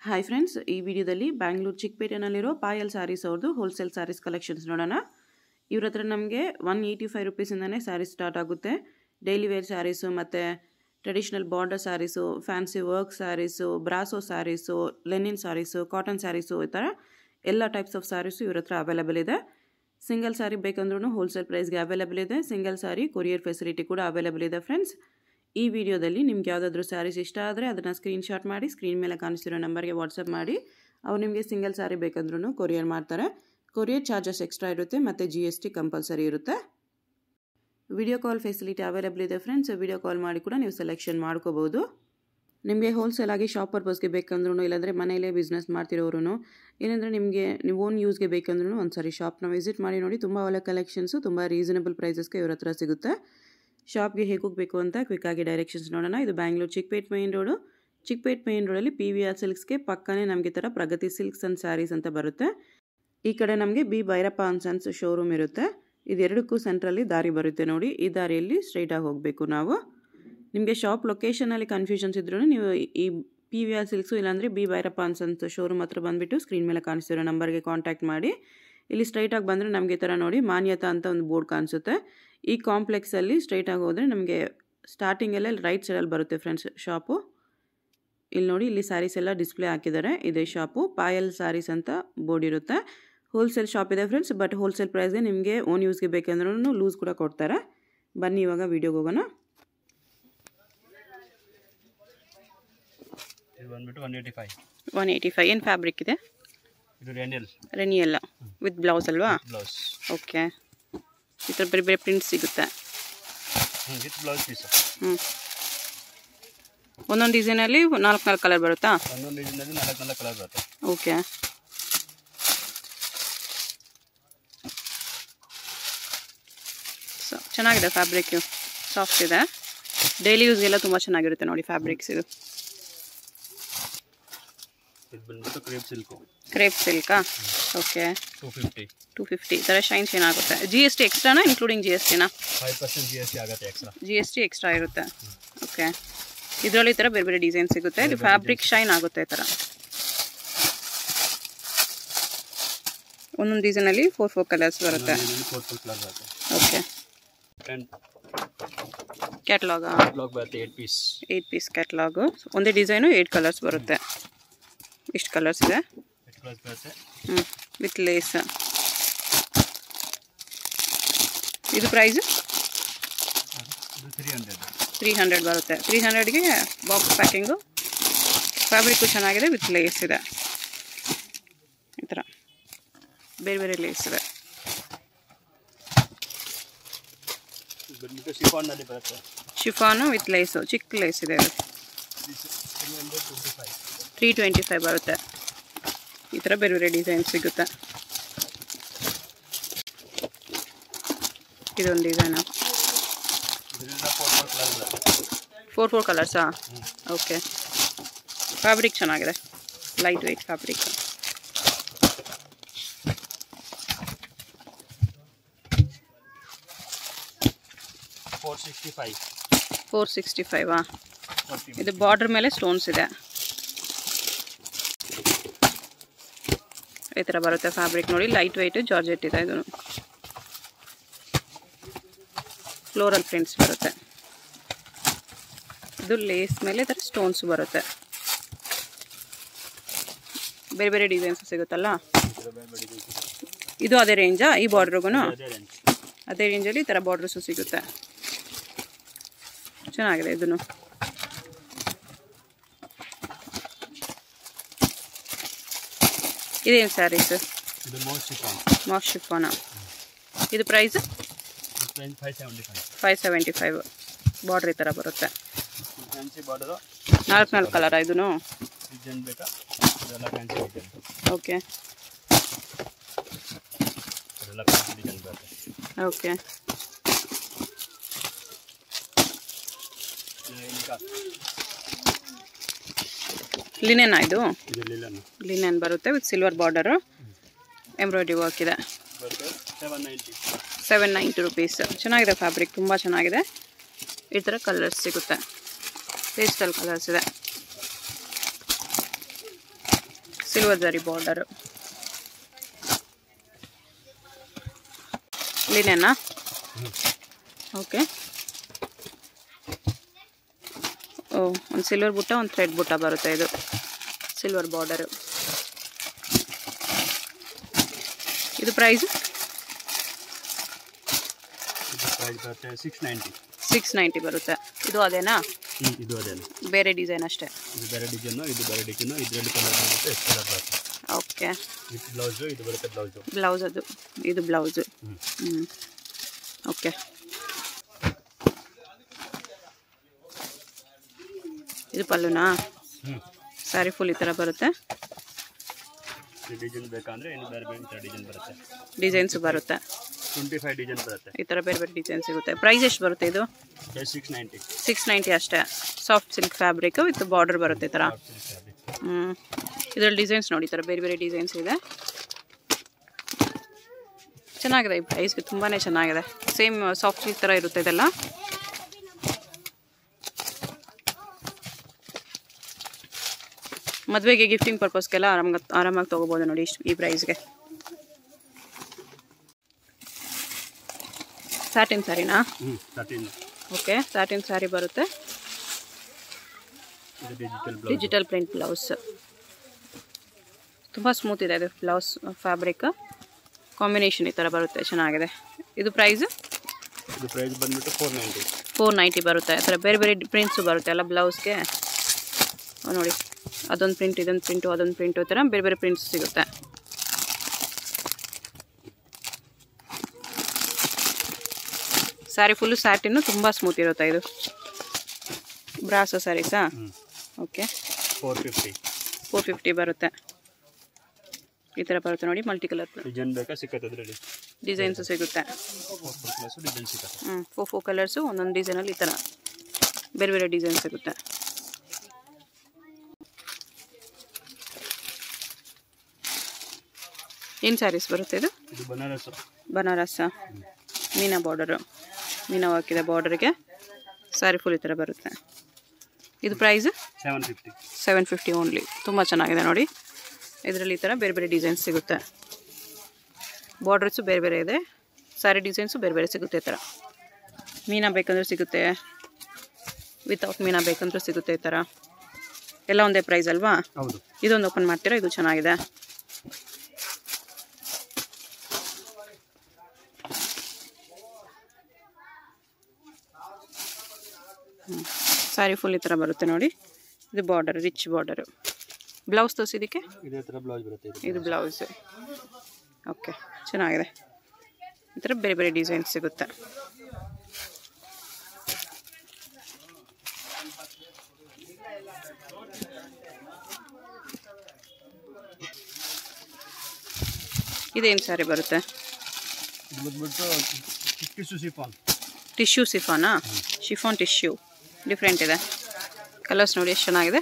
Hi friends ಈ ವಿಡಿಯೋದಲ್ಲಿ ಬ್ಯಾಂಗ್ಳೂರು ಚಿಕ್ಕಪೇಟೆನಲ್ಲಿರೋ ಪಾಯಲ್ ಸ್ಯಾರೀಸ್ ಅವ್ರದ್ದು ಹೋಲ್ಸೇಲ್ ಸ್ಯಾರೀಸ್ ಕಲೆಕ್ಷನ್ಸ್ ನೋಡೋಣ ಇವ್ರ ಹತ್ರ ನಮಗೆ ಒನ್ ಏಯ್ಟಿ ಫೈವ್ ರುಪೀಸಿಂದನೇ ಸ್ಯಾರೀಸ್ ಸ್ಟಾರ್ಟ್ ಆಗುತ್ತೆ ಡೈಲಿ ವೇರ್ ಸ್ಯಾರೀಸು ಮತ್ತು traditional border saris fancy work saris ಬ್ರಾಸೋ saris linen saris cotton saris ಈ ಥರ ಎಲ್ಲ ಟೈಪ್ಸ್ ಆಫ್ ಸ್ಯಾರೀಸು ಇವ್ರ ಹತ್ರ ಅವೈಲೇಬಲ್ ಇದೆ ಸಿಂಗಲ್ ಸ್ಯಾರಿ ಬೇಕಂದ್ರೂ ಹೋಲ್ಸೇಲ್ ಪ್ರೈಸ್ಗೆ ಅವೈಲೇಬಲ್ ಇದೆ ಸಿಂಗಲ್ ಸ್ಯಾರಿ ಕೊರಿಯರ್ ಫೆಸಿಲಿಟಿ ಕೂಡ ಅವೈಲೇಬಲ್ ಇದೆ ಫ್ರೆಂಡ್ಸ್ ಈ ವಿಡಿಯೋದಲ್ಲಿ ನಿಮ್ಗೆ ಯಾವುದಾದ್ರೂ ಸ್ಯಾರೀಸ್ ಇಷ್ಟ ಆದರೆ ಅದನ್ನು ಸ್ಕ್ರೀನ್ಶಾಟ್ ಮಾಡಿ ಸ್ಕ್ರೀನ್ ಮೇಲೆ ಕಾಣಿಸ್ತಿರೋ ನಂಬರ್ಗೆ ವಾಟ್ಸಪ್ ಮಾಡಿ ಅವ್ರು ನಿಮಗೆ ಸಿಂಗಲ್ ಸ್ಯಾರಿ ಬೇಕಂದ್ರೂ ಕೊರಿಯರ್ ಮಾಡ್ತಾರೆ ಕೊರಿಯರ್ ಚಾರ್ಜಸ್ ಎಕ್ಸ್ಟ್ರಾ ಇರುತ್ತೆ ಮತ್ತು ಜಿ ಎಸ್ ಟಿ ಕಂಪಲ್ಸರಿ ಇರುತ್ತೆ ವಿಡಿಯೋ ಕಾಲ್ ಫೆಸಿಲಿಟಿ ಅವೈಲೇಬಲ್ ಇದೆ ಫ್ರೆಂಡ್ಸ್ ವಿಡಿಯೋ ಕಾಲ್ ಮಾಡಿ ಕೂಡ ನೀವು ಸೆಲೆಕ್ಷನ್ ಮಾಡ್ಕೋಬೋದು ನಿಮಗೆ ಹೋಲ್ಸೇಲ್ ಆಗಿ ಶಾಪ್ ಪರ್ಪಸ್ಗೆ ಬೇಕಂದ್ರೂ ಇಲ್ಲಾಂದರೆ ಮನೆಯಲ್ಲೇ ಬಿಸ್ನೆಸ್ ಮಾಡ್ತಿರೋರು ಏನಂದರೆ ನಿಮಗೆ ನೀವು ಓನ್ ಯೂಸ್ಗೆ ಬೇಕಂದ್ರೂ ಒಂದು ಸಾರಿ ಶಾಪ್ನ ವಿಸಿಟ್ ಮಾಡಿ ನೋಡಿ ತುಂಬ ಒಳ್ಳೆ ಕಲೆಕ್ಷನ್ಸು ತುಂಬ ರೀಸನಬಲ್ ಪ್ರೈಸಸ್ಗೆ ಇವ್ರ ಹತ್ರ ಸಿಗುತ್ತೆ ಶಾಪ್ಗೆ ಹೇಗೆ ಹೋಗಬೇಕು ಅಂತ ಕ್ವಿಕ್ಕಾಗಿ ಡೈರೆಕ್ಷನ್ಸ್ ನೋಡೋಣ ಇದು Bangalore Chickpet main road Chickpet main ರೋಡಲ್ಲಿ ಪಿ ವಿ ಆರ್ ಸಿಲ್ಕ್ಸ್ಗೆ ಪಕ್ಕನೇ ನಮಗೆ ಥರ ಪ್ರಗತಿ ಸಿಲ್ಕ್ಸ್ ಆ್ಯಂಡ್ ಸ್ಯಾರೀಸ್ ಅಂತ ಬರುತ್ತೆ ಈ ಕಡೆ ನಮಗೆ B Bhyrappa and sons showroom ಇರುತ್ತೆ ಇದೆರಡಕ್ಕೂ ಸೆಂಟ್ರಲ್ಲಿ ದಾರಿ ಬರುತ್ತೆ ನೋಡಿ ಈ ದಾರಿಯಲ್ಲಿ ಸ್ಟ್ರೈಟಾಗಿ ಹೋಗಬೇಕು ನಾವು ನಿಮಗೆ ಶಾಪ್ ಲೊಕೇಶನಲ್ಲಿ ಕನ್ಫ್ಯೂಷನ್ಸ್ ಇದ್ರೂ ನೀವು ಈ ಪಿ ವಿ ಆರ್ ಸಿಲ್ಕ್ಸು ಇಲ್ಲಾಂದರೆ B Bhyrappa and sons showroom ಹತ್ರ ಬಂದುಬಿಟ್ಟು ಸ್ಕ್ರೀನ್ ಮೇಲೆ ಕಾಣಿಸ್ತಿರೋ ನಂಬರ್ಗೆ ಕಾಂಟ್ಯಾಕ್ಟ್ ಮಾಡಿ ಇಲ್ಲಿ ಸ್ಟ್ರೈಟಾಗಿ ಬಂದರೆ ನಮಗೆ ಈ ಥರ ನೋಡಿ ಮಾನ್ಯತಾ ಅಂತ ಒಂದು ಬೋರ್ಡ್ ಕಾಣಿಸುತ್ತೆ ಈ ಕಾಂಪ್ಲೆಕ್ಸಲ್ಲಿ ಸ್ಟ್ರೈಟಾಗಿ ಹೋದರೆ ನಮಗೆ ಸ್ಟಾರ್ಟಿಂಗಲ್ಲೇ ರೈಟ್ ಸೈಡಲ್ಲಿ ಬರುತ್ತೆ ಫ್ರೆಂಡ್ಸ್ ಶಾಪು ಇಲ್ಲಿ ನೋಡಿ ಇಲ್ಲಿ ಸ್ಯಾರೀಸ್ ಎಲ್ಲ ಡಿಸ್ಪ್ಲೇ ಹಾಕಿದ್ದಾರೆ ಇದೇ ಶಾಪು ಪಾಯಲ್ ಸ್ಯಾರೀಸ್ ಅಂತ ಬೋರ್ಡ್ ಇರುತ್ತೆ ಹೋಲ್ಸೇಲ್ ಶಾಪ್ ಇದೆ ಫ್ರೆಂಡ್ಸ್ ಬಟ್ ಹೋಲ್ಸೇಲ್ ಪ್ರೈಸ್ಗೆ ನಿಮಗೆ ಓನ್ ಯೂಸ್ಗೆ ಬೇಕಂದ್ರೂ ಲೂಸ್ ಕೂಡ ಕೊಡ್ತಾರೆ ಬನ್ನಿ ಇವಾಗ ವೀಡಿಯೋಗೆ ಹೋಗೋಣ ಇದು ಬಂದ್ಬಿಟ್ಟು one eighty five one eighty five ಏನು ಫ್ಯಾಬ್ರಿಕ್ ಇದೆ ಇದು ರೆನಿಯಲ್ ರೆನಿ ಎಲ್ಲ ವಿತ್ ಬ್ಲೌಸ್ ಅಲ್ವಾ ಬ್ಲೌಸ್ ಓಕೆ ಈ ಥರ ಬೇರೆ ಬೇರೆ ಪ್ರಿಂಟ್ ಸಿಗುತ್ತೆ ವಿತ್ ಬ್ಲೌಸ್ ಪೀಸು ಹ್ಞೂ ಒಂದೊಂದು ಡಿಸೈನಲ್ಲಿ ನಾಲ್ಕು ನಾಲ್ಕು ಕಲರ್ ಬರುತ್ತಾ ಒಂದೊಂದು ಡಿಸೈನಲ್ಲಿ ನಾಲ್ಕು ನಾಲ್ಕು ಕಲರ್ ಬರುತ್ತೆ ಓಕೆ ಸೊ ಚೆನ್ನಾಗಿದೆ ಫ್ಯಾಬ್ರಿಕ್ ಸಾಫ್ಟ್ ಇದೆ ಡೈಲಿ ಯೂಸ್ಗೆಲ್ಲ ತುಂಬ ಚೆನ್ನಾಗಿರುತ್ತೆ ನೋಡಿ ಫ್ಯಾಬ್ರಿಕ್ಸ್ ಇದು ಇದು ಬಂದ್ಬಿಟ್ಟು ಕ್ರೇಪ್ ಸಿಲ್ಕು ಕ್ರೇಪ್ ಸಿಲ್ಕಾ okay two fifty two fifty ಈ ಥರ ಶೈನ್ ಶೈನ್ ಆಗುತ್ತೆ ಜಿ ಎಸ್ ಟಿ ಎಕ್ಸ್ಟ್ರಾನಾ ಇನ್ಕ್ಲೂಡಿಂಗ್ ಜಿ ಎಸ್ ಟಿನಾ five percent G S T ಆಗುತ್ತೆ extra G S T extra ಇರುತ್ತೆ ಓಕೆ ಇದರಲ್ಲಿ ಈ ಥರ ಬೇರೆ ಬೇರೆ ಡಿಸೈನ್ ಸಿಗುತ್ತೆ ಇದು ಫ್ಯಾಬ್ರಿಕ್ ಶೈನ್ ಆಗುತ್ತೆ ಈ ಥರ ಒಂದೊಂದು ಡಿಸೈನಲ್ಲಿ ಫೋರ್ ಫೋರ್ ಕಲರ್ಸ್ ಬರುತ್ತೆ ಫೋರ್ ಫೋರ್ ಕಲರ್ ಬರುತ್ತೆ ಓಕೆ ಟೆನ್ ಕ್ಯಾಟ್ಲಾಗ ಬ್ಲಾಕ್ ಬರುತ್ತೆ eight piece eight piece catalogue ಒಂದೇ ಡಿಸೈನು ಏಯ್ಟ್ ಕಲರ್ಸ್ ಬರುತ್ತೆ ಇಷ್ಟು ಕಲರ್ಸ್ ಇದೆ ಏಟ್ ಕಲರ್ಸ್ ಬರುತ್ತೆ ಹ್ಞೂ ವಿತ್ ಲೇಸ್ ಇದು ಪ್ರೈಸ್ ಇದು ತ್ರೀ ಹಂಡ್ರೆಡ್ ತ್ರೀ ಹಂಡ್ರೆಡ್ ಬರುತ್ತೆ ತ್ರೀ ಹಂಡ್ರೆಡ್ಗೆ ಬಾಕ್ಸ್ ಪ್ಯಾಕಿಂಗು ಫ್ಯಾಬ್ರಿಕ್ಕು ಚೆನ್ನಾಗಿದೆ ವಿತ್ ಲೇಸ್ ಇದೆ ಈ ಥರ ಬೇರೆ ಬೇರೆ ಲೇಸ್ ಇದೆ ಇದು ಬಂದ್ಬಿಟ್ಟು ಶಿಫಾನ್ನಲ್ಲಿ ಬರುತ್ತೆ ಶಿಫಾನು ವಿತ್ ಲೇಸು ಚಿಕ್ಕ ಲೇಸ್ ಇದೆ ಇದು three hundred twenty five three twenty five ಬರುತ್ತೆ ಈ ಥರ ಬೇರೆ ಬೇರೆ ಡಿಸೈನ್ ಸಿಗುತ್ತೆ ಇದೊಂದು ಡಿಸೈನು ಇದರಿಂದ ಫೋರ್ ಫೋರ್ ಕಲರ್ ಬರುತ್ತೆ ಫೋರ್ ಫೋರ್ ಕಲರ್ಸಾ ಓಕೆ ಫ್ಯಾಬ್ರಿಕ್ ಚೆನ್ನಾಗಿದೆ light weight fabric four sixty five four sixty ಫೈವಾ ಫೋರ್ಟಿ ಇದು ಬಾರ್ಡ್ರ್ ಮೇಲೆ ಸ್ಟೋನ್ಸ್ ಇದೆ ಈ ಥರ ಬರುತ್ತೆ ಫ್ಯಾಬ್ರಿಕ್ ನೋಡಿ ಲೈಟ್ ವೆಯ್ಟ್ ಜಾರ್ಜೆಟ್ ಇದೆ ಇದು ಫ್ಲೋರಲ್ ಪ್ರಿಂಟ್ಸ್ ಬರುತ್ತೆ ಇದು ಲೇಸ್ ಮೇಲೆ ಈ ಥರ ಸ್ಟೋನ್ಸ್ ಬರುತ್ತೆ ಬೇರೆ ಬೇರೆ ಡಿಸೈನ್ಸ್ ಸಿಗುತ್ತಲ್ಲ ಇದು ಅದೇ ರೇಂಜಾ ಈ ಬಾರ್ಡ್ರಿಗೂ ಅದೇ ರೇಂಜ್ ಅದೇ ರೇಂಜಲ್ಲಿ ಈ ಥರ ಬಾರ್ಡ್ರಸ್ಸು ಸಿಗುತ್ತೆ ಚೆನ್ನಾಗಿದೆ ಇದನ್ನು ಇದೇನು ಸ್ಯಾರೀಸ್ ಇದು ಮೋಸ್ಟ್ ಶಿಫಾನ್ ಮಾಸ್ ಶಿಫಾನ ಇದು price range five seventy five five seventy five border ಈ ಥರ ಬರುತ್ತೆ ಫ್ಯಾನ್ಸಿ ಬಾರ್ಡರು ನಾಲ್ಕು ನಾಲ್ಕು ಕಲರ್ ಇದೂ ಡಿಸೈನ್ ಬೇಕಾ ಇದೆಲ್ಲ ಫ್ಯಾನ್ಸಿ ಡಿಸೈನ್ ಓಕೆ ಇದೆಲ್ಲ ಫ್ಯಾನ್ಸಿ ಡಿಸೈನ್ ಬರುತ್ತೆ ಓಕೆ ಈಗ ಲಿನೆನಾ ಇದು ಇದು ಲಿಲನ್ ಲಿನೆನ್ ಬರುತ್ತೆ with silver border embroidery work ಇದೆ ಬರುತ್ತೆ seven ninety seven ninety rupees ಚೆನ್ನಾಗಿದೆ ಫ್ಯಾಬ್ರಿಕ್ ತುಂಬ ಚೆನ್ನಾಗಿದೆ ಈ ಥರ ಕಲರ್ಸ್ ಸಿಗುತ್ತೆ ಪೇಸ್ಟಲ್ ಕಲರ್ಸ್ ಇದೆ ಸಿಲ್ವರ್ ಜರಿ ಬಾರ್ಡರು ಲಿನೆನಾ ಓಕೆ ಓ ಒಂದು ಸಿಲ್ವರ್ ಬುಟ್ಟ ಒಂದು ಥ್ರೆಡ್ ಬುಟ್ಟ ಬರುತ್ತೆ ಇದು ಸಿಲ್ವರ್ ಬಾರ್ಡರು ಇದು ಪ್ರೈಸ್ ಇದು ಪ್ರೈಸ್ ಬರುತ್ತೆ ಸಿಕ್ಸ್ ನೈಂಟಿ ಸಿಕ್ಸ್ ನೈಂಟಿ ಬರುತ್ತೆ ಇದು ಅದೇನಾ ಹ್ಞೂ ಇದು ಅದೇನು ಬೇರೆ ಡಿಸೈನ್ ಅಷ್ಟೇ ಇದು ಬೇರೆ ಡಿಸೈನು ಇದು ಬೇರೆ ಡಿಸೈನು ಇದರಲ್ಲಿ ಕಲರ್ ಬರುತ್ತೆ ಎಷ್ಟು ಕಲರ್ ಬರುತ್ತೆ ಓಕೆ ವಿತ್ ಬ್ಲೌಸು ಇದು ಬರುತ್ತೆ ಬ್ಲೌಸು ಬ್ಲೌಸ್ ಅದು ಇದು ಬ್ಲೌಸು ಹ್ಞೂ ಹ್ಞೂ ಓಕೆ ಇದು ಪಲ್ಲುನಾ ಹ್ಞೂ ಸ್ಯಾರಿ ಫುಲ್ ಈ ಥರ ಬರುತ್ತೆ ಈ ಡಿಸೈನ್ ಬೇಕಂದರೆ ಇನ್ನು ಬೇರೆ ಬೇರೆ ಥರ ಡಿಸೈನ್ ಬರುತ್ತೆ ಡಿಸೈನ್ಸು ಬರುತ್ತೆ ಟ್ವೆಂಟಿ ಫೈವ್ ಡಿಸೈನ್ ಬರುತ್ತೆ ಈ ಥರ ಬೇರೆ ಬೇರೆ ಡಿಸೈನ್ ಸಿಗುತ್ತೆ ಪ್ರೈಸ್ ಎಷ್ಟು ಬರುತ್ತೆ ಇದು ಸಿಕ್ಸ್ ನೈಂಟಿ ಸಿಕ್ಸ್ ನೈಂಟಿ ಅಷ್ಟೇ soft silk fabric with border ಬರುತ್ತೆ ಈ ಥರ ಹ್ಞೂ ಇದರಲ್ಲಿ ಡಿಸೈನ್ಸ್ ನೋಡಿ ಈ ಥರ ಬೇರೆ ಬೇರೆ ಡಿಸೈನ್ಸ್ ಇದೆ ಚೆನ್ನಾಗಿದೆ ಈ ಪ್ರೈಸ್ಗೆ ತುಂಬಾ ಚೆನ್ನಾಗಿದೆ ಸೇಮ್ ಸಾಫ್ಟ್ ಸಿಲ್ಕ್ ಥರ ಇರುತ್ತೆ ಇದೆಲ್ಲ ಮದುವೆಗೆ ಗಿಫ್ಟಿಂಗ್ ಪರ್ಪಸ್ಗೆಲ್ಲ ಆರಾಮಾಗಿ ಆರಾಮಾಗಿ ತೊಗೋಬೋದು ನೋಡಿ ಇಷ್ಟು ಈ ಪ್ರೈಸ್ಗೆ ಸ್ಯಾಟಿನ್ ಸ್ಯಾರಿನಾ ಹ್ಞೂ ತರ್ಟೀನ್ ಓಕೆ ಸ್ಯಾಟಿನ್ ಸ್ಯಾರಿ ಬರುತ್ತೆ ಇದು digital blouse digital print blouse ತುಂಬ ಸ್ಮೂತ್ ಇದೆ ಇದು ಬ್ಲೌಸ್ ಫ್ಯಾಬ್ರಿಕ್ ಕಾಂಬಿನೇಷನ್ ಈ ಥರ ಬರುತ್ತೆ ಚೆನ್ನಾಗಿದೆ ಇದು ಪ್ರೈಸ್ ಇದು ಪ್ರೈಸ್ ಬಂದ್ಬಿಟ್ಟು ಫೋರ್ ನೈಂಟಿ ಫೋರ್ ನೈಂಟಿ ಬರುತ್ತೆ ಆ ಥರ ಬೇರೆ ಬೇರೆ ಪ್ರಿಂಟ್ಸು ಬರುತ್ತೆ ಎಲ್ಲ ಬ್ಲೌಸ್ಗೆ ನೋಡಿ ಅದೊಂದು ಪ್ರಿಂಟ್ ಇದೊಂದು ಪ್ರಿಂಟು ಅದೊಂದು ಪ್ರಿಂಟು ಈ ಥರ ಬೇರೆ ಬೇರೆ ಪ್ರಿಂಟ್ಸ್ ಸಿಗುತ್ತೆ ಸ್ಯಾರಿ ಫುಲ್ಲು ಸ್ಯಾಟಿನ್ನು ತುಂಬ ಸ್ಮೂತ್ ಇರುತ್ತೆ ಇದು ಬ್ರಾಸೋ ಸ್ಯಾರೀಸಾ ಹ್ಞೂ okay four fifty four fifty ಬರುತ್ತೆ ಈ ಥರ ಬರುತ್ತೆ ನೋಡಿ ಮಲ್ಟಿ ಕಲರ್ ಡಿಸೈನ್ ಬೇಕಾ ಸಿಕ್ಕತ್ತೆ ಅದರಲ್ಲಿ ಡಿಸೈನ್ಸು ಸಿಗುತ್ತೆ ಫೋರ್ ಫೋರ್ ಪ್ಲಸ್ ಡಿಸೈನ್ ಸಿಕ್ಕತ್ತೆ ಹ್ಞೂ ಫೋ ಫೋ ಕಲರ್ಸು ಒಂದೊಂದು ಡಿಸೈನಲ್ಲಿ ಈ ಥರ ಬೇರೆ ಬೇರೆ ಡಿಸೈನ್ ಸಿಗುತ್ತೆ ಏನು ಸ್ಯಾರೀಸ್ ಬರುತ್ತೆ ಇದು ಇದು ಬನಾರಸ್ ಬನಾರಸ ಮೀನಾ ಬಾರ್ಡರು ಮೀನಾ ಹಾಕಿದ ಬಾರ್ಡರ್ಗೆ ಸ್ಯಾರಿ ಫುಲ್ ಈ ಥರ ಬರುತ್ತೆ ಇದು price seven fifty seven fifty only ತುಂಬ ಚೆನ್ನಾಗಿದೆ ನೋಡಿ ಇದರಲ್ಲಿ ಈ ಥರ ಬೇರೆ ಬೇರೆ ಡಿಸೈನ್ಸ್ ಸಿಗುತ್ತೆ ಬಾರ್ಡರ್ಸು ಬೇರೆ ಬೇರೆ ಇದೆ ಸ್ಯಾರಿ ಡಿಸೈನ್ಸು ಬೇರೆ ಬೇರೆ ಸಿಗುತ್ತೆ ಈ ಥರ ಮೀನಾ ಬೇಕಂದ್ರೆ ಸಿಗುತ್ತೆ ವಿತೌಟ್ ಮೀನಾ ಬೇಕಂದ್ರೂ ಸಿಗುತ್ತೆ ಈ ಥರ ಎಲ್ಲ ಒಂದೇ ಪ್ರೈಸ್ ಅಲ್ವಾ ಹೌದು ಇದೊಂದು ಓಪನ್ ಮಾಡ್ತೀರಾ ಇದು ಚೆನ್ನಾಗಿದೆ ಸ್ಯಾರಿ ಫುಲ್ ಈ ಥರ ಬರುತ್ತೆ ನೋಡಿ ಇದು ಬಾರ್ಡರ್ ರಿಚ್ ಬಾರ್ಡರು ಬ್ಲೌಸ್ ತೋರಿಸಿ ಇದಕ್ಕೆ ಇದೇ ಥರ ಬ್ಲೌಸ್ ಬರುತ್ತೆ ಇದು ಇದು ಬ್ಲೌಸ್ ಓಕೆ ಚೆನ್ನಾಗಿದೆ ಈ ಥರ ಬೇರೆ ಬೇರೆ ಡಿಸೈನ್ ಸಿಗುತ್ತೆ ಇದೇನು ಸ್ಯಾರಿ ಬರುತ್ತೆ ಇದು ಬಂದ್ಬಿಟ್ಟು ಟಿಶ್ಯೂ ಸಿಫಾನ್ ಟಿಶ್ಯೂ ಸಿಫಾನಾ ಶಿಫಾನ್ ಟಿಶ್ಯೂ ಡಿಫ್ರೆಂಟ್ ಇದೆ ಕಲರ್ಸ್ ನೋಡಿ ಎಷ್ಟು ಚೆನ್ನಾಗಿದೆ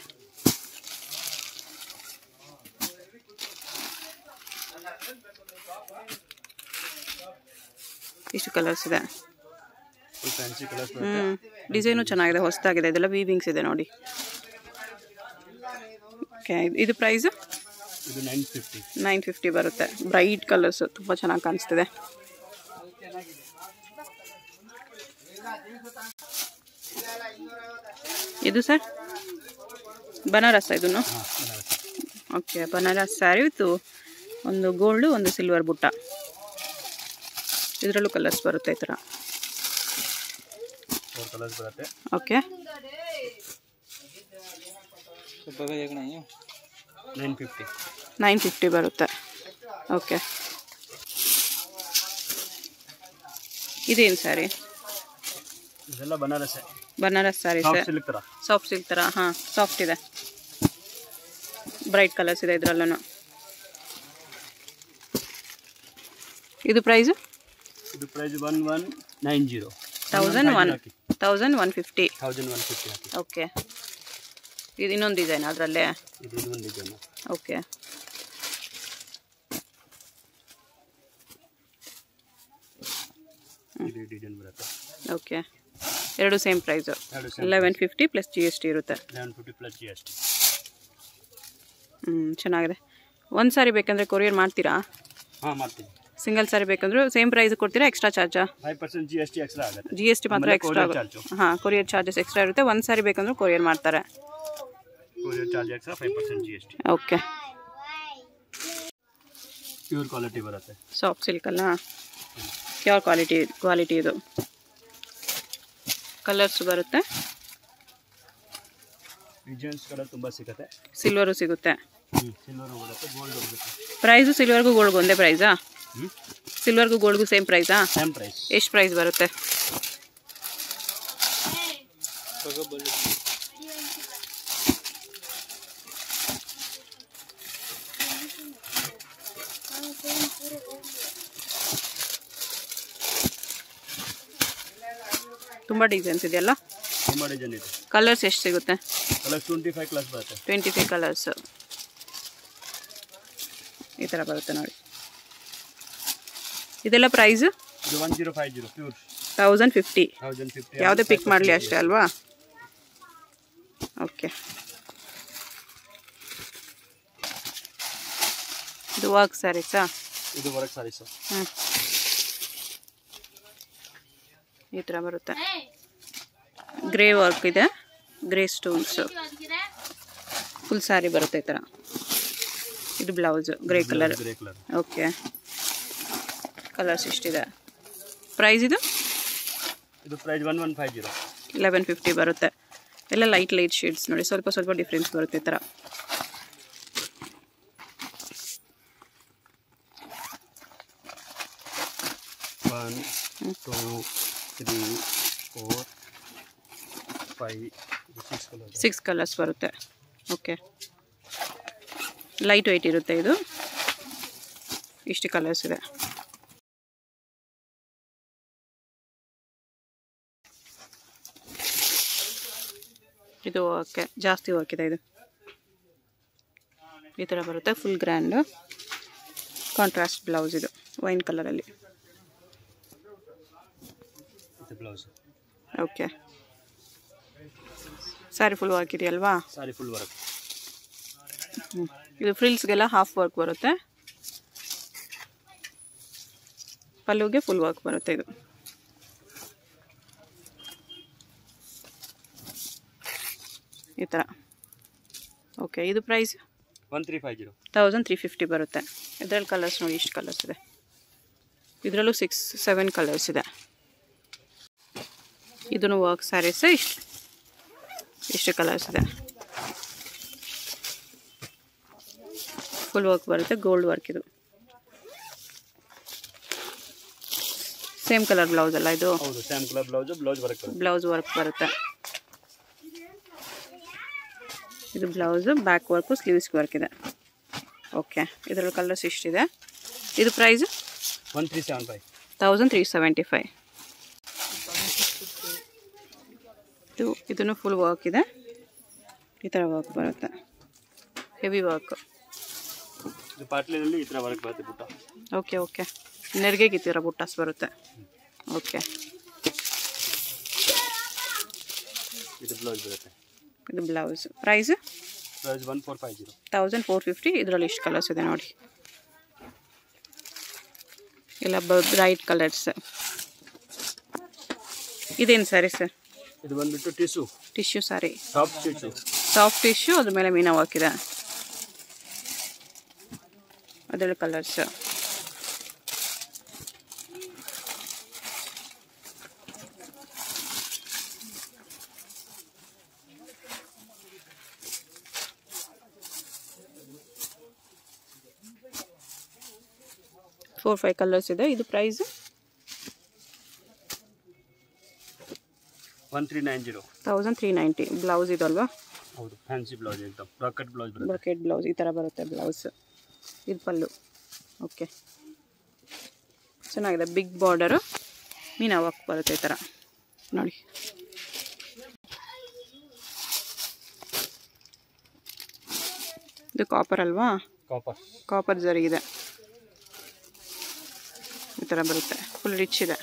ಇಷ್ಟು ಕಲರ್ಸ್ ಇದೆ ಫುಲ್ ಫ್ಯಾನ್ಸಿ ಕಲರ್ಸ್ ಹ್ಞೂ ಡಿಸೈನು ಚೆನ್ನಾಗಿದೆ ಹೊಸದಾಗಿದೆ ಇದೆಲ್ಲ ವೀವಿಂಗ್ಸ್ ಇದೆ ನೋಡಿ ಓಕೆ ಇದು ಪ್ರೈಸು ಇದು ನೈನ್ ಫಿಫ್ಟಿ ನೈನ್ ಫಿಫ್ಟಿ ಬರುತ್ತೆ ಬ್ರೈಟ್ ಕಲರ್ಸು ತುಂಬ ಚೆನ್ನಾಗಿ ಕಾಣಿಸ್ತಿದೆ ಇದು ಸರ್ ಬನಾರಸ್ ಇದನ್ನು ಹಾಂ ಬನಾರಸ್ ಓಕೆ ಬನಾರಸ್ ಸ್ಯಾರಿ ವಿತ್ ಒಂದು ಗೋಲ್ಡು ಒಂದು ಸಿಲ್ವರ್ ಬುಟ್ಟ ಇದರಲ್ಲೂ ಕಲರ್ಸ್ ಬರುತ್ತೆ ಈ ಥರ ಫೋರ್ ಕಲರ್ಸ್ ಬರುತ್ತೆ okay nine fifty nine fifty ಬರುತ್ತೆ ಓಕೆ ಇದೇನು ಸ್ಯಾರಿ ಇದೆಲ್ಲ ಬನಾರಸೆ Banaras sari soft sir silk ಥರ ಸಾಫ್ಟ್ ಸಿಲ್ಕ್ ಥರ ಹಾಂ ಸಾಫ್ಟ್ ಇದೆ ಬ್ರೈಟ್ ಕಲರ್ಸ್ ಇದೆ ಇದರಲ್ಲೂ ಇದು ಪ್ರೈಸು ಇದು price one one nine zero thousand one thousand one fifty thousand one fifty ಹಾಕಿ ಓಕೆ ಇದು ಇನ್ನೊಂದು ಡಿಸೈನ್ ಅದರಲ್ಲೇ ಇದು ಇದು ಒಂದು ಡಿಸೈನು ಓಕೆ ಇದು ಡಿಸೈನ್ ಬರುತ್ತೆ ಓಕೆ ಎರಡು ಸೇಮ್ ಪ್ರೈಸು ಎರಡು same eleven fifty plus G S T ಇರುತ್ತೆ eleven fifty plus G S T ಹ್ಞೂ ಚೆನ್ನಾಗಿದೆ ಒಂದು ಸಾರಿ ಬೇಕಂದರೆ ಕೊರಿಯರ್ ಮಾಡ್ತೀರಾ ಹಾಂ ಮಾಡ್ತೀನಿ ಸಿಂಗಲ್ ಸಾರಿ ಬೇಕಂದ್ರೆ ಸೇಮ್ ಪ್ರೈಸ್ ಕೊಡ್ತೀರಾ ಎಕ್ಸ್ಟ್ರಾ ಚಾರ್ಜಾ five percent G S T extra ಆಗುತ್ತೆ ಜಿ ಎಸ್ ಟಿ ಮಾತ್ರ ಆಮೇಲೆ ಎಕ್ಸ್ಟ್ರಾ courier charge. ಹಾಂ ಕೊರಿಯರ್ ಚಾರ್ಜಸ್ ಎಕ್ಸ್ಟ್ರಾ ಇರುತ್ತೆ ಒಂದು ಸಾರಿ ಬೇಕಂದ್ರೆ ಕೊರಿಯರ್ ಮಾಡ್ತಾರೆ courier charge extra five percent G S T okay pure quality ಬರುತ್ತೆ ಸಾಫ್ಟ್ ಸಿಲ್ಕ್ ಅಲ್ಲ ಪ್ಯೂರ್ ಕ್ವಾಲಿಟಿ ಕ್ವಾಲಿಟಿ ಇದು ಕಲರ್ಸ್ ಬರುತ್ತೆ ಡಿಸೈನ್ಸ್ ಕಡೆ ತುಂಬ ಸಿಗುತ್ತೆ ಸಿಲ್ವರು ಸಿಗುತ್ತೆ ಹ್ಞೂ ಸಿಲ್ವರ್ ಬರುತ್ತೆ ಗೋಲ್ಡ್ ಬರುತ್ತೆ ಪ್ರೈಸು ಸಿಲ್ವರ್ಗೂ ಗೋಲ್ಡ್ಗೂ ಒಂದೇ ಪ್ರೈಸಾ ಹ್ಞೂ ಸಿಲ್ವರ್ಗೂ ಗೋಲ್ಡ್ಗೂ ಸೇಮ್ ಪ್ರೈಸಾ ಸೇಮ್ ಪ್ರೈಸ್ ಎಷ್ಟು ಪ್ರೈಸ್ ಬರುತ್ತೆ ತುಂಬ ಡಿಸೈನ್ಸ್ ಇದೆಯಲ್ಲ ತುಂಬ ಡಿಸೈನ್ ಇದೆ ಕಲರ್ಸ್ ಎಷ್ಟು ಸಿಗುತ್ತೆ ಕಲರ್ ಟ್ವೆಂಟಿ ಫೈವ್ ಕ್ಲಾಸ್ ಬರುತ್ತೆ ಟ್ವೆಂಟಿ ಫೈವ್ ಕಲರ್ಸ್ ಈ ಥರ ಬರುತ್ತೆ ನೋಡಿ ಇದೆಲ್ಲ ಪ್ರೈಸ್ ಇದು one zero five zero pure thousand fifty thousand fifty ಯಾವುದೇ ಪಿಕ್ ಮಾಡಲಿ ಅಷ್ಟೇ ಅಲ್ವಾ ಓಕೆ ಇದು ವರ್ಕ್ ಸ್ಯಾರೀಸಾ ಇದು ವರ್ಕ್ ಸಾರಿ ಸರ್ ಹ್ಞೂ ಈ ಥರ ಬರುತ್ತೆ ಗ್ರೇ ವರ್ಕ್ ಇದೆ ಗ್ರೇ ಸ್ಟೋನ್ಸು ಫುಲ್ ಸ್ಯಾರಿ ಬರುತ್ತೆ ಈ ಥರ ಇದು blouse grey colour grey colour okay colours ಇಷ್ಟಿದೆ ಪ್ರೈಸ್ ಇದು ಇದು price one one five zero eleven fifty ಬರುತ್ತೆ ಎಲ್ಲ ಲೈಟ್ ಲೈಟ್ ಶೇಡ್ಸ್ ನೋಡಿ ಸ್ವಲ್ಪ ಸ್ವಲ್ಪ ಡಿಫ್ರೆನ್ಸ್ ಬರುತ್ತೆ ಈ ಥರ one two three four five six colour six colours ಬರುತ್ತೆ ಓಕೆ ಲೈಟ್ ವೆಯ್ಟ್ ಇರುತ್ತೆ ಇದು ಇಷ್ಟು ಕಲರ್ಸ್ ಇದೆ ಇದು ಓಕೆ ಜಾಸ್ತಿ ವರ್ಕ್ ಇದೆ ಇದು ಈ ಥರ ಬರುತ್ತೆ ಫುಲ್ ಗ್ರ್ಯಾಂಡು ಕಾಂಟ್ರಾಸ್ಟ್ ಬ್ಲೌಸ್ ಇದು ವೈನ್ ಕಲರಲ್ಲಿ ಇದು blouse okay sari full work ಇದೆಯಲ್ವಾ ಸಾರಿ ಫುಲ್ ವರ್ಕ್ ಹ್ಮ್. ಇದು ಫ್ರಿಲ್ಸ್ಗೆಲ್ಲ ಹಾಫ್ ವರ್ಕ್ ಬರುತ್ತೆ ಪಲ್ಲುಗೆ ಫುಲ್ ವರ್ಕ್ ಬರುತ್ತೆ ಇದು ಈ ಥರ ಓಕೆ ಇದು price one three five zero thousand three fifty ಬರುತ್ತೆ ಇದರಲ್ಲಿ ಕಲರ್ಸ್ ನೋಡಿ ಇಷ್ಟು ಕಲರ್ಸ್ ಇದೆ ಇದರಲ್ಲೂ ಸಿಕ್ಸ್ ಸೆವೆನ್ ಕಲರ್ಸ್ ಇದೆ ಇದನ್ನು ವರ್ಕ್ ಸ್ಯಾರೀಸ್ ಇಷ್ಟು ಇಷ್ಟು ಕಲರ್ಸ್ ಇದೆ ಫುಲ್ ವರ್ಕ್ ಬರುತ್ತೆ ಗೋಲ್ಡ್ ವರ್ಕ್ ಇದು ಸೇಮ್ ಕಲರ್ ಬ್ಲೌಸ್ ಅಲ್ಲ ಇದು ಹೌದು same colour blouse blouse work ಬರುತ್ತೆ ಬ್ಲೌಸ್ ವರ್ಕ್ ಬರುತ್ತೆ ಇದು blouse back work sleeves work ಇದೆ ಓಕೆ ಇದರಲ್ಲಿ ಕಲರ್ಸ್ ಇಷ್ಟಿದೆ ಇದು price one three seven five thousand three seventy five ಇದು ಇದನ್ನು ಫುಲ್ ವರ್ಕ್ ಇದೆ ಈ ಥರ ವರ್ಕ್ ಬರುತ್ತೆ ಹೆವಿ ವರ್ಕ್ ಇದು ಪಾಟ್ಲಿನಲ್ಲಿ ಈ ಥರ ವರ್ಕ್ ಬರುತ್ತೆ ಪುಟ್ಟ ಓಕೆ ಓಕೆ ನೆರಿಗೆಗೆ ಈ ಥರ ಬುಟ್ಟಾಸ್ ಬರುತ್ತೆ ಓಕೆ ಇದು ಬ್ಲೌಸ್ ಬರುತ್ತೆ ಇದು blouse price price one four five zero thousand four fifty ಇದರಲ್ಲಿ ಇಷ್ಟು ಕಲರ್ಸ್ ಇದೆ ನೋಡಿ ಎಲ್ಲ ಬ್ರೈಟ್ ಕಲರ್ಸ್ ಇದೇನು ಸ್ಯಾರಿ ಸರ್ ಇದು ಬಂದ್ಬಿಟ್ಟು tissue tissue sari soft tissue soft tissue ಅದ್ರ ಮೇಲೆ ಮೀನಾ ವರ್ಕ್ ಇದೆ ಅದರಲ್ಲಿ ಕಲರ್ಸ್ ಫೋರ್ ಫೈವ್ ಕಲರ್ಸ್ ಇದೆ ಇದು price one three nine zero thousand three ninety blouse ಇದಲ್ವಾ ಹೌದು ಫ್ಯಾನ್ಸಿ ಬ್ಲೌಸ್ एकदम ರಾಕೆಟ್ ಬ್ಲೌಸ್ ಬರುತ್ತೆ ಬ್ರೊಕೆಟ್ ಬ್ಲೌಸ್ ಈ ಥರ ಬರುತ್ತೆ ಬ್ಲೌಸ್ ಇದು ಪಲ್ಲು ಓಕೆ ಚೆನ್ನಾಗಿದೆ ಬಿಗ್ ಬಾರ್ಡರು ಮೀನಾ ವರ್ಕ್ ಬರುತ್ತೆ ಈ ಥರ ನೋಡಿ ಇದು ಕಾಪರ್ ಅಲ್ವಾ ಕಾಪರ್ ಕಾಪರ್ ಜರಿಗಿದೆ ಈ ಥರ ಬರುತ್ತೆ ಫುಲ್ ರಿಚ್ ಇದೆ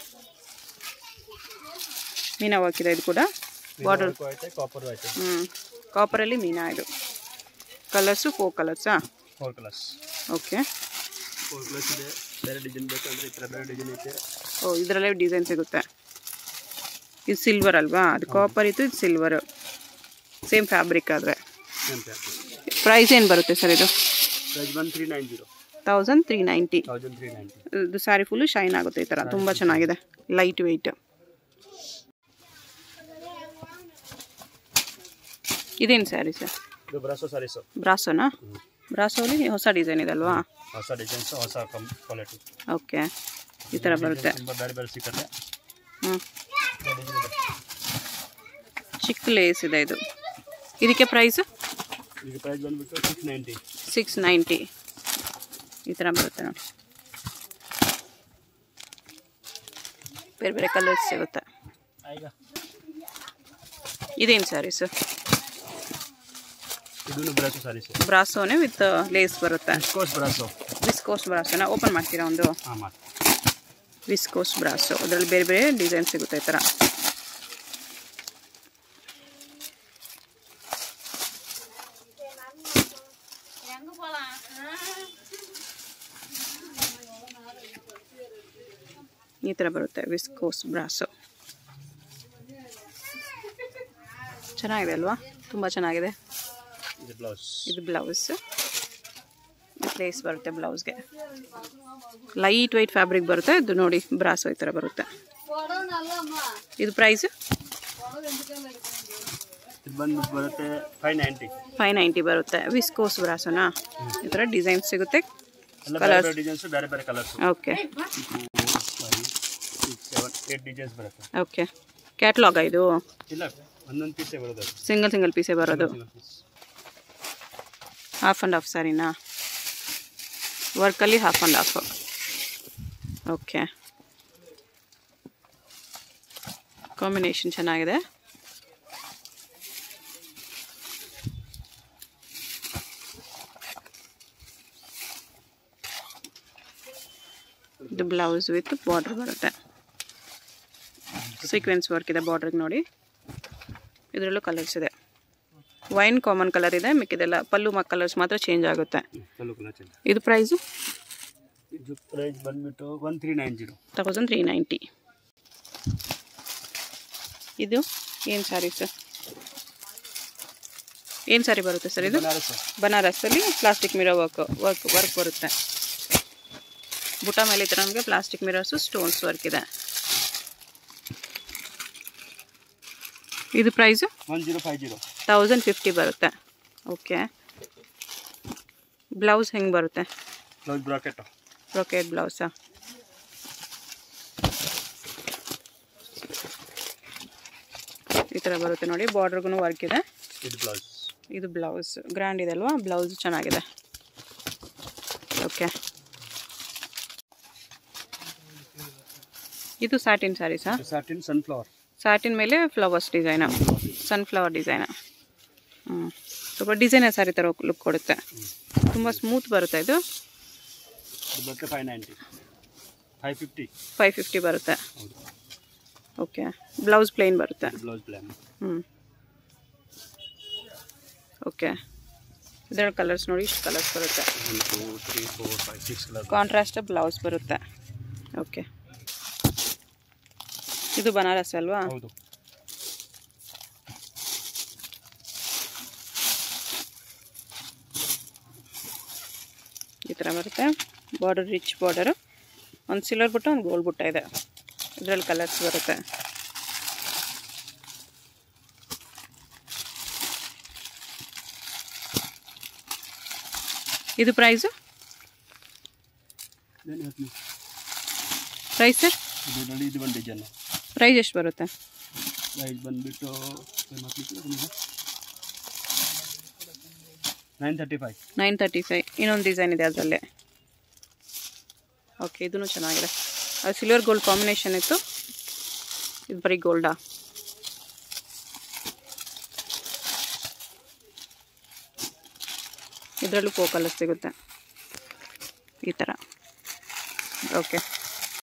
ಮೀನಾ ವರ್ಕ್ ಇದೆ ಇದು ಕೂಡ ಬಾರ್ಡರ್ ಐತೆ ಕಾಪರ್ ಐತೆ ಹ್ಞೂ ಕಾಪರಲ್ಲಿ ಮೀನಾ ಇದು ಕಲರ್ಸು ಫೋರ್ ಕಲರ್ಸಾ four colours okay four colours ಇದೆ ಬೇರೆ ಡಿಸೈನ್ ಬೇಕಂದ್ರೆ ಈ ಥರ ಬೇರೆ ಡಿಸೈನ್ ಐತೆ ಓ ಇದರಲ್ಲೇ ಡಿಸೈನ್ ಸಿಗುತ್ತೆ ಇದು ಸಿಲ್ವರ್ ಅಲ್ವಾ ಅದು ಕಾಪರ್ ಇತ್ತು ಇದು ಸಿಲ್ವರು ಸೇಮ್ ಫ್ಯಾಬ್ರಿಕ್ ಆದರೆ ಸೇಮ್ ಫ್ಯಾಬ್ರಿಕ್ ಪ್ರೈಸ್ ಏನು ಬರುತ್ತೆ ಸರ್ ಇದು price one three nine zero thousand three ninety thousand three ninety ಇದು ಸ್ಯಾರಿ ಫುಲ್ಲು ಶೈನ್ ಆಗುತ್ತೆ ಈ ಥರ ತುಂಬ ಚೆನ್ನಾಗಿದೆ ಲೈಟ್ ವೆಯ್ಟ್ ಇದೇನು ಸ್ಯಾರಿ ಸರ್ ಇದು ಬ್ರಾಸೋ ಸಾರೀಸು ಬ್ರಾಸೋನಾ ಬ್ರಾಸೋಲಿ ಹೊಸ ಡಿಸೈನ್ ಇದೆ ಅಲ್ವಾ ಹೊಸ ಡಿಸೈನ್ಸ್ ಹೊಸ ಕಮ್ ಕ್ವಾಲಿಟಿ ಓಕೆ ಈ ಥರ ಬರುತ್ತೆ ತುಂಬ ಬೇರೆ ಬೇರೆ ಸಿಕ್ಕತ್ತೆ ಹ್ಞೂ ಚಿಕ್ಕ ಲೇಸ್ ಇದೆ ಇದು ಇದಕ್ಕೆ ಪ್ರೈಸು ಈಗ ಪ್ರೈಸ್ ಬಂದುಬಿಟ್ಟು ಸಿಕ್ಸ್ ನೈಂಟಿ ಸಿಕ್ಸ್ ನೈಂಟಿ ಈ ಥರ ಬರುತ್ತೆ ನೋಡಿ ಬೇರೆ ಬೇರೆ ಕಲರ್ಸ್ ಸಿಗುತ್ತೆ ಈಗ ಇದೇನು ಸ್ಯಾರೀಸು ಇದನ್ನು ಬ್ರಾಸೋ ಸಾರೀಸು ಬ್ರಾಸೋನೆ ವಿತ್ ಲೇಸ್ ಬರುತ್ತೆ ಕೋಸ್ ಬ್ರಾಸೋ ವಿಸ್ಕೋಸ್ ಬ್ರಾಸೋನ ಓಪನ್ ಮಾಡ್ತೀರಾ ಒಂದು ಹಾಂ ಮಾಡಿ ವಿಸ್ಕೋಸ್ ಬ್ರಾಸೋ ಅದರಲ್ಲಿ ಬೇರೆ ಬೇರೆ ಡಿಸೈನ್ ಸಿಗುತ್ತೆ ಈ ಥರ ಈ ಥರ ಬರುತ್ತೆ ವಿಸ್ಕೋಸ್ ಬ್ರಾಸೋ ಚೆನ್ನಾಗಿದೆ ಅಲ್ವಾ ತುಂಬ ಚೆನ್ನಾಗಿದೆ ಇದು ಬ್ಲೌಸ್ ಇದು ಬ್ಲೌಸ್ ಪ್ಲೇಸ್ ಬರುತ್ತೆ ಬ್ಲೌಸ್ಗೆ ಲೈಟ್ ವೈಟ್ ಫ್ಯಾಬ್ರಿಕ್ ಬರುತ್ತೆ ಇದು ನೋಡಿ ಬ್ರಾಸೋ ಈ ಥರ ಬರುತ್ತೆ ಇದು ಪ್ರೈಸ್ ಇದು ಬಂದು ಬರುತ್ತೆ ಫೈವ್ ನೈಂಟಿ ಫೈವ್ ನೈಂಟಿ ಬರುತ್ತೆ ವಿಸ್ಕೋಸ್ ಬ್ರಾಸೋನಾ ಈ ಥರ ಡಿಸೈನ್ ಸಿಗುತ್ತೆ ಎಲ್ಲ ಬೇರೆ ಬೇರೆ ಡಿಸೈನ್ಸ್ ಬೇರೆ ಬೇರೆ colours okay five six seven eight designs ಬರುತ್ತೆ ಓಕೆ ಕ್ಯಾಟ್ಲಾಗ ಇದು ಇಲ್ಲ ಒಂದೊಂದು ಪೀಸೇ ಬರೋದು ಅದು ಸಿಂಗಲ್ ಸಿಂಗಲ್ ಪೀಸೇ ಬರೋದು Single piece. Half and half ಸಾರಿನಾ ವರ್ಕಲ್ಲಿ half and half okay combination ಚೆನ್ನಾಗಿದೆ ಇದು ಬ್ಲೌಸ್ ವಿತ್ ಬಾರ್ಡರ್ ಬರುತ್ತೆ ಸೀಕ್ವೆನ್ಸ್ ವರ್ಕ್ ಇದೆ ಬಾರ್ಡ್ರಿಗೆ ನೋಡಿ ಇದರಲ್ಲೂ ಕಲರ್ಸ್ ಇದೆ ವೈನ್ ಕಾಮನ್ ಕಲರ್ ಇದೆ ಮಿಕ್ಕಿದೆಲ್ಲ ಪಲ್ಲು ಮ ಕಲರ್ಸ್ ಮಾತ್ರ ಚೇಂಜ್ ಆಗುತ್ತೆ ಕಲ್ಲು ಕಲರ್ ಚೇಂಜ್ ಇದು ಪ್ರೈಸು ಇದು ಪ್ರೈಸ್ ಬಂದ್ಬಿಟ್ಟು one three nine zero thousand three ninety ಇದು ಏನು ಸ್ಯಾರಿ ಸರ್ ಏನು ಸ್ಯಾರಿ ಬರುತ್ತೆ ಸರ್ ಇದು ಬನಾರಸ್ ಬನಾರಸಲ್ಲಿ plastic mirror work work work ಬರುತ್ತೆ ಬುಟ್ಟ ಮೇಲೆ ಈ ಥರ ನಮಗೆ ಪ್ಲಾಸ್ಟಿಕ್ ಮಿರರ್ಸು ಸ್ಟೋನ್ಸ್ ವರ್ಕ್ ಇದೆ ಇದು price one zero five zero thousand fifty ಬರುತ್ತೆ ಓಕೆ ಬ್ಲೌಸ್ ಹೆಂಗೆ ಬರುತ್ತೆ ಬ್ಲೌಸ್ ಬ್ರಾಕೆಟ್ ಬ್ರೊಕೇಟ್ ಬ್ಲೌಸಾ ಈ ಥರ ಬರುತ್ತೆ ನೋಡಿ ಬಾರ್ಡ್ರಿಗೂ ವರ್ಕ್ ಇದೆ ಇದು ಬ್ಲೌಸ್ ಇದು ಬ್ಲೌಸ್ ಗ್ರ್ಯಾಂಡ್ ಇದೆ ಅಲ್ವಾ ಬ್ಲೌಸ್ ಚೆನ್ನಾಗಿದೆ ಓಕೆ ಇದು ಸ್ಯಾಟಿನ್ ಸ್ಯಾರೀಸಾ ಸಾಟಿನ್ ಸನ್ಫ್ಲವರ್ ಸ್ಯಾಟಿನ್ ಮೇಲೆ ಫ್ಲವರ್ಸ್ ಡಿಸೈನ ಸನ್ಫ್ಲವರ್ ಡಿಸೈನ ಹ್ಞೂ ಸ್ವಲ್ಪ ಡಿಸೈನರ್ ಸ್ಯಾರಿ ಥರ ಲುಕ್ ಕೊಡುತ್ತೆ ತುಂಬ ಸ್ಮೂತ್ ಬರುತ್ತೆ ಇದು ಇದು ಬರುತ್ತೆ five ninety five fifty five fifty ಬರುತ್ತೆ ಹೌದು ಓಕೆ ಬ್ಲೌಸ್ ಪ್ಲೇನ್ ಬರುತ್ತೆ ಇದು ಬ್ಲೌಸ್ ಪ್ಲಾನ್ ಹ್ಞೂ ಓಕೆ ಇದರ ಕಲರ್ಸ್ ನೋಡಿ ಇಷ್ಟು ಕಲರ್ಸ್ ಬರುತ್ತೆ one two three four five six colour contrast blouse ಬರುತ್ತೆ ಓಕೆ ಇದು ಬನಾರಸ್ ಅಲ್ವಾ ಹೌದು ಈ ಥರ ಬರುತ್ತೆ ಬಾರ್ಡರ್ ರಿಚ್ ಬಾರ್ಡರು ಒಂದು ಸಿಲ್ವರ್ ಬುಟ್ಟ ಒಂದು ಗೋಲ್ಡ್ ಬುಟ್ಟ ಇದೆ ಇದರಲ್ಲಿ ಕಲರ್ಸ್ ಬರುತ್ತೆ ಇದು ಪ್ರೈಸು ಏನು ಹೇಳ್ತೀನಿ ಪ್ರೈಸ್ ಸರ್ ಇದು ನೋಡಿ ಇದು ಒಂದು ಡಿಸೈನ್ ಪ್ರೈಸ್ ಎಷ್ಟು ಬರುತ್ತೆ ಪ್ರೈಸ್ ಬಂದುಬಿಟ್ಟು nine thirty five nine thirty five ಇನ್ನೊಂದು ಡಿಸೈನ್ ಇದೆ ಅದರಲ್ಲೇ ಓಕೆ ಇದೂ ಚೆನ್ನಾಗಿದೆ ಅದು ಸಿಲ್ವರ್ ಗೋಲ್ಡ್ ಕಾಂಬಿನೇಷನ್ ಇತ್ತು ಇದು ಬರೀ ಗೋಲ್ಡಾ ಇದರಲ್ಲೂ ಫೋ ಕಲರ್ ಸಿಗುತ್ತೆ ಈ ಥರ ಓಕೆ